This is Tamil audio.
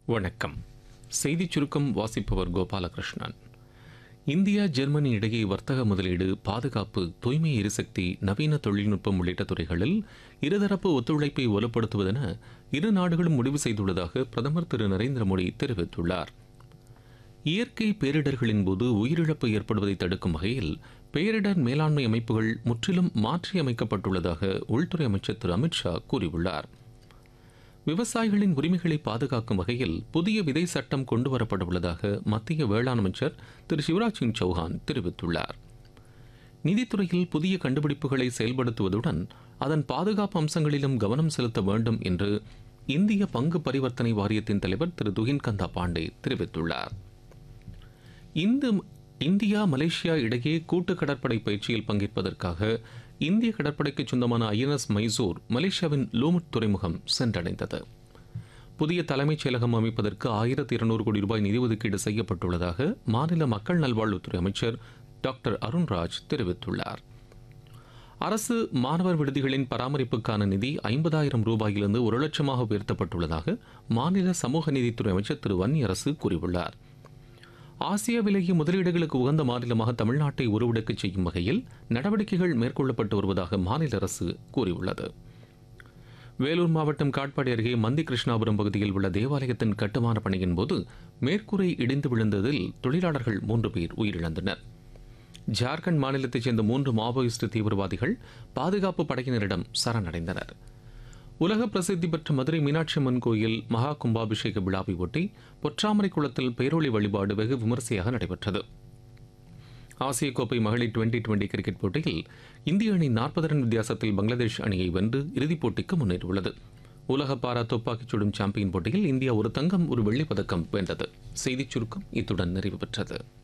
வணக்கம் செய்திச் சுருக்கம் வாசிப்பவர் கோபாலகிருஷ்ணன் இந்தியா ஜெர்மனி இடையே வர்த்தக முதலீடு பாதுகாப்பு தூய்மை எரிசக்தி நவீன தொழில்நுட்பம் உள்ளிட்ட துறைகளில் இருதரப்பு ஒத்துழைப்பை வலுப்படுத்துவதென இரு நாடுகளும் முடிவு செய்துள்ளதாக பிரதமர் திரு நரேந்திர மோடி தெரிவித்துள்ளார் இயற்கை பேரிடர்களின் போது உயிரிழப்பு ஏற்படுவதை தடுக்கும் வகையில் பேரிடர் மேலாண்மை அமைப்புகள் முற்றிலும் மாற்றியமைக்கப்பட்டுள்ளதாக உள்துறை அமைச்சர் திரு அமித்ஷா கூறியுள்ளார் விவசாயிகளின் உரிமைகளை பாதுகாக்கும் வகையில் புதிய விதை சட்டம் கொண்டுவரப்பட உள்ளதாக மத்திய வேளாண் அமைச்சர் திரு சிவராஜ் சிங் சௌஹான் தெரிவித்துள்ளார் நிதித்துறையில் புதிய கண்டுபிடிப்புகளை செயல்படுத்துவதுடன் அதன் பாதுகாப்பு அம்சங்களிலும் கவனம் செலுத்த வேண்டும் என்று இந்திய பங்கு பரிவர்த்தனை வாரியத்தின் தலைவர் திரு துகின் கந்தா பாண்டே தெரிவித்துள்ளார் இந்த இந்தியா மலேசியா இடையே கூட்டு கடற்படை பயிற்சியில் பங்கேற்பதற்காக இந்திய கடற்படைக்கு சொந்தமான ஐஎன்எஸ் மைசூர் மலேசியாவின் லூமுட் துறைமுகம் சென்றடைந்தது புதிய தலைமைச் செயலகம் அமைப்பதற்கு ஆயிரத்தி இருநூறு கோடி ரூபாய் நிதி ஒதுக்கீடு செய்யப்பட்டுள்ளதாக மாநில மக்கள் நல்வாழ்வுத்துறை அமைச்சர் டாக்டர் அருண்ராஜ் தெரிவித்துள்ளார் அரசு மாணவர் விடுதிகளின் பராமரிப்புக்கான நிதி ஐம்பதாயிரம் ரூபாயிலிருந்து ஒரு லட்சமாக உயர்த்தப்பட்டுள்ளதாக மாநில சமூக நீதித்துறை அமைச்சர் திரு வன்னியரசு கூறியுள்ளார் ஆசியாவிலேயே முதலீடுகளுக்கு உகந்த மாநிலமாக தமிழ்நாட்டை உருவெடுக்கச் செய்யும் வகையில் நடவடிக்கைகள் மேற்கொள்ளப்பட்டு வருவதாக மாநில அரசு கூறியுள்ளது வேலூர் மாவட்டம் காட்பாடி அருகே மந்தி கிருஷ்ணாபுரம் பகுதியில் உள்ள தேவாலயத்தின் கட்டுமான பணியின் போது மேற்கூரை இடிந்து விழுந்ததில் தொழிலாளர்கள் மூன்று பேர் உயிரிழந்தனர் ஜார்க்கண்ட் மாநிலத்தைச் சேர்ந்த மூன்று மாவோயிஸ்ட் தீவிரவாதிகள் பாதுகாப்பு படையினரிடம் சரணடைந்தனர் உலக பிரசித்தி பெற்ற மதுரை மீனாட்சி அம்மன் கோயில் மகா கும்பாபிஷேக விழாவை ஒட்டி பொற்றாமரை குளத்தில் பேரொளி வழிபாடு வெகு விமரிசையாக நடைபெற்றது ஆசிய கோப்பை மகளிர் டுவெண்டி டுவெண்டி கிரிக்கெட் போட்டியில் இந்திய அணி நாற்பது ரன் வித்தியாசத்தில் பங்களாதேஷ் அணியை வென்று இறுதிப் போட்டிக்கு முன்னேறியுள்ளது உலக பாரா துப்பாக்கிச் சுடும் சாம்பியன் போட்டியில் இந்தியா ஒரு தங்கம் ஒரு வெள்ளிப் பதக்கம் வென்றது செய்திச் சுருக்கம் இத்துடன் நிறைவு பெற்றது